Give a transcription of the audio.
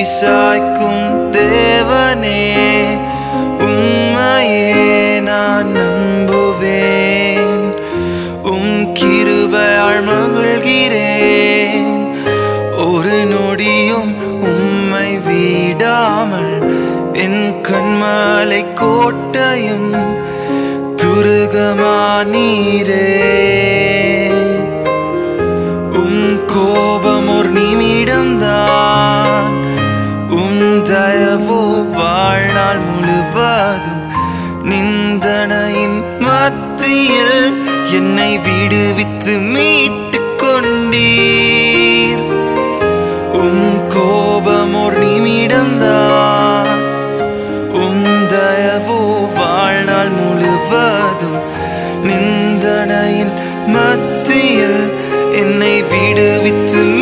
சாய்க்கும் தேவனே உம்மையே நான் நம்புவேன் உம் கிருபையால் மகிழ்கிறேன் ஒரு நொடியும் உம்மை விடாமல் என் கண்மலை கோட்டையும் துருகமா நீரே உம் கோபம் ஒரு நிமிடம்தான் உம் தயவோ வாழ்நாள் முழுவதும் நிந்தனையின் மத்தியில் என்னை விடுவித்து மீட்டுக் கொண்டீர் உம் கோபம் ஒரு நிமிடம்தான் உம் தயவோ வாழ்நாள் முழுவதும் நிந்தனையின் மத்தியில் என்னை விடுவித்து